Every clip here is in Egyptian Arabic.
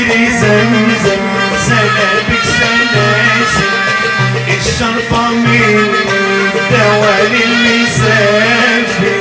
بير زمزم سلامك سلاسل الشربة من دواء للمسافر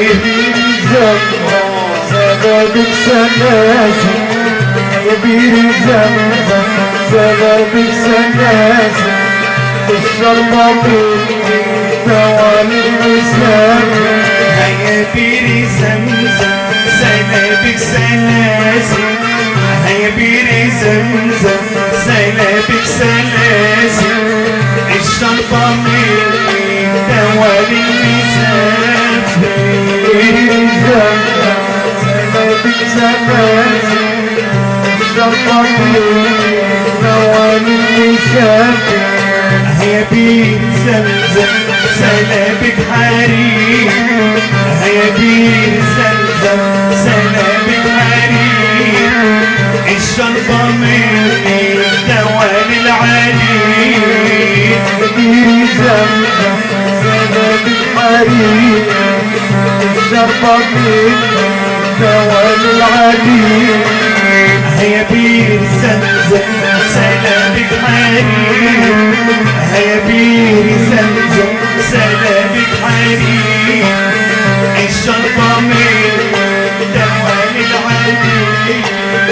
سببك سلاسل يا بير زمزم سببك سلاسل الشربة بالدوام المسافر هيا بير زمزم سلامك سلاسل هيا بير زمزم سلامك سلاسل الشربة من دواء للمسافر بير زمزم سببك سلاسل الشربة بالدوام المسافر هيا بير زمزم سلامك حريم هيا بير زمزم سلامك حريم الشربة من دواء العليم بير زمزم سببك حريم الشربة بالدوام العليم هيا بير زمزم سلامك حريم هيا بير زمزم سلامك حريم الشربة من دواء العليم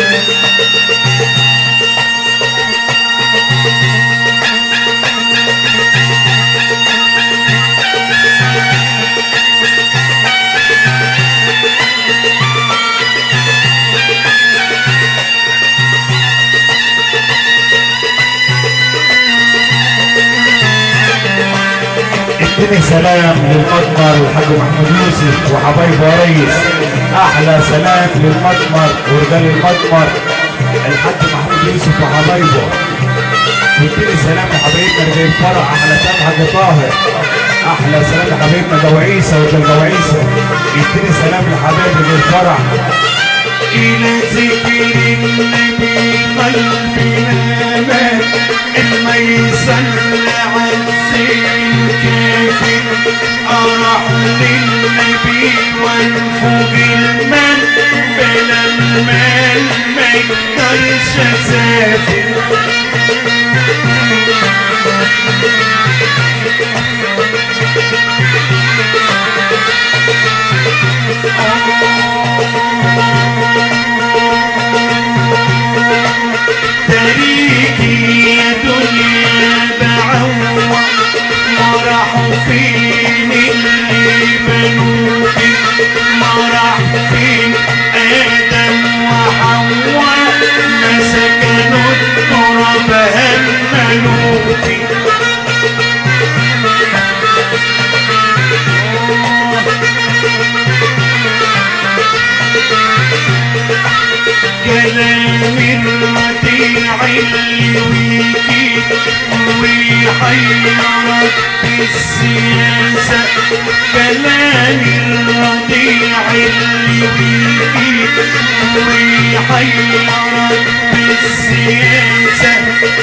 اديني سلام للمضمر الحاج محمود يوسف وحبايبه يا ريس احلى سلام للمضمر ورجال المضمر الحاج محمود يوسف وحبايبه واديني سلام لحبايبنا رجال الفرع احلى سلام حاج طاهر احلى سلام لحبايبنا جو عيسى ورجال جو عيسى اديني سلام لحبايب رجال الفرع إلى ذكر النبي قلبنا مات إما يصلى على السين كافر أروح للنبي وانفوق المال بلا المال ما يقدرش أسافر تاريخي يا دنيا بعوض ما راحوا فين اللي بنوكي ما راح فين آدم وحواء ما سكنوا التراب هملوكي كلام الوديع اللي ويكي ويحيرك بالسياسة كلام الوديع اللي ويكي ويحيرك بالسياسة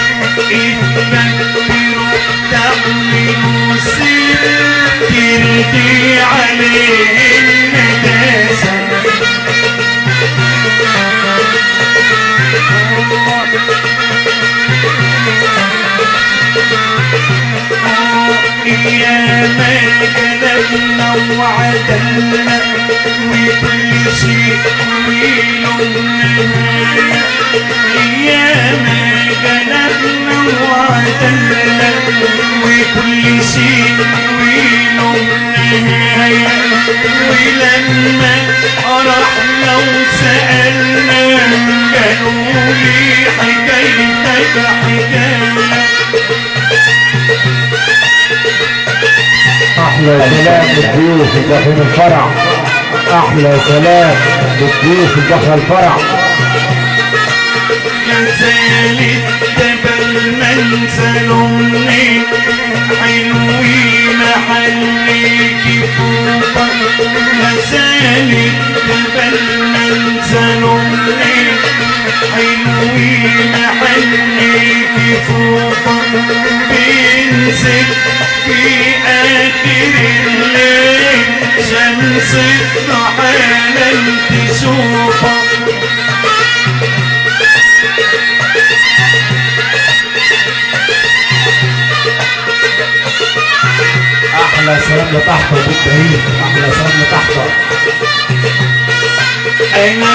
اتكبروا تعملوا سير ترضي عليه النداسة يا ما قلبنا وعدلنا وكل شيء وله نهاية يا ما قلبنا وعدلنا وكل شيء وله نهاية ولما رحنا وسألنا قالوا لي حكايتك حكاية احلى سلام للضيوف اللي داخل الفرع احلى سلام للضيوف اللي داخل الفرع غزال الجبل منزل منين حلوين محليك فوقك غزال الجبل منزل منين حلوين محليك فوقك بينزل في آخر الليل شمس الضحى لن تشوفك بهيم احلى سلام لتحته انا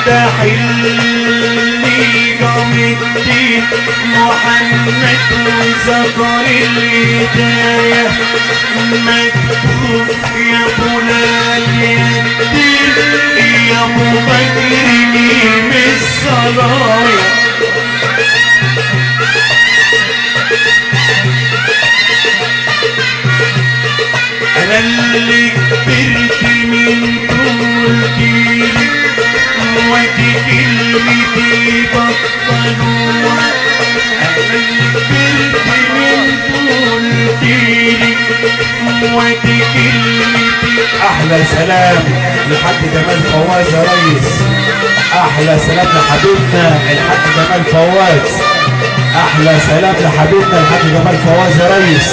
الدحيل قام الدين محمد وذكر الهداية مكتوب يا بلال يا الدين يا ابو بكر جيم الصلايا انا اللي كبرت من طول جيلي ودي كلمتي بطلوها انا اللي كبرت من طول جيلي ودي كلمتي احلى سلام لحد جمال فواز يا ريس احلى سلام لحبيبنا الحاج جمال فواز احلى سلام لحبيبنا الحاج جمال فواز يا ريس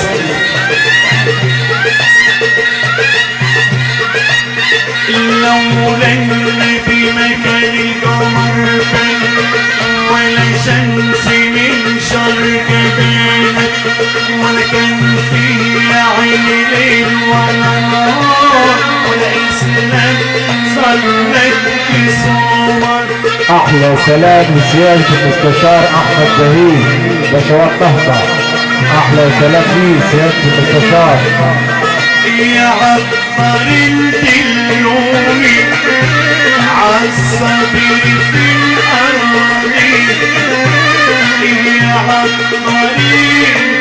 لولا النبي ما كان القمر بان ولا شمس من شرق بانت ولا كان في عين ليل ولا نهار ولا اسلام صلت بصور احلى سلام لسيادة المستشار احمد بهيم بشوات طهطة احلى سلام ليه سيادة المستشار يا عطر الدلومي عالصبر في الأراضي يا عطر